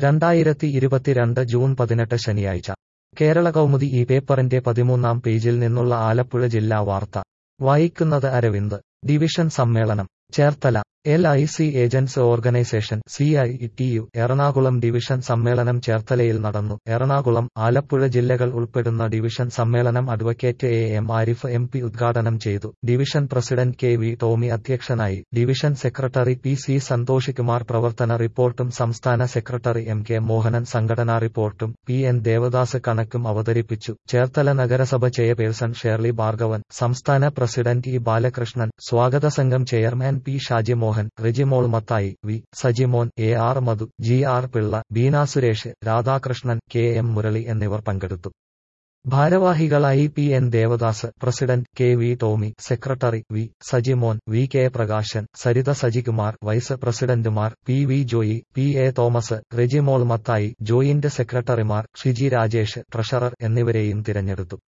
രണ്ടായിരത്തി ഇരുപത്തിരണ്ട് ജൂൺ പതിനെട്ട് ശനിയാഴ്ച കേരള കൗമുദി ഈ പേപ്പറിന്റെ പതിമൂന്നാം പേജിൽ നിന്നുള്ള ആലപ്പുഴ ജില്ലാ വാർത്ത വായിക്കുന്നത് അരവിന്ദ് ഡിവിഷൻ സമ്മേളനം Cherthala L I C agents organisation C I T U Ernakulam division സമ്മേളനം ചേർത്തലയിൽ നടന്നു എറണാകുളം ആലപ്പുഴ ജില്ലകൾ ഉൾപ്പെടുന്ന ഡിവിഷൻ സമ്മേളനം advocate A M Arif M P ഉദ്ഘാടനം ചെയ്തു division president K V Tommy അധ്യക്ഷനായി division secretary P C Santhoshikumar പ്രവർത്തന റിപ്പോർട്ടും സംസ്ഥാന സെക്രട്ടറി എം കെ മോഹനൻ സംഘടനാ റിപ്പോർട്ടും പി എൻ ദേവദാസ് കണക്കും അവതരിപ്പിച്ചു ചേർത്തല നഗരസഭ ചെയർപേഴ്സൺ ഷേർലി ഭാർഗവൻ സംസ്ഥാന പ്രസിഡന്റ് ഇ ബാലകൃഷ്ണൻ സ്വാഗത സംഘം chairman P Shajimohan Rijimol Mathai V Sajimon A R Madhu G R Pillai Beena Suresh Radhakrishnan K M Murali എന്നിവർ പങ്കെടുത്തു ഭാരവാഹികളായി P N Devadas president K V Tommy secretary V Sajimon V K Prakashan Saritha Sajikumar vice പ്രസിഡന്റുമാർ P V Joy P A Thomas Rejimol Mathai joint സെക്രട്ടറിമാർ ഷിജി രാജേഷ് ട്രഷറർ എന്നിവരെയും തിരഞ്ഞെടുത്തു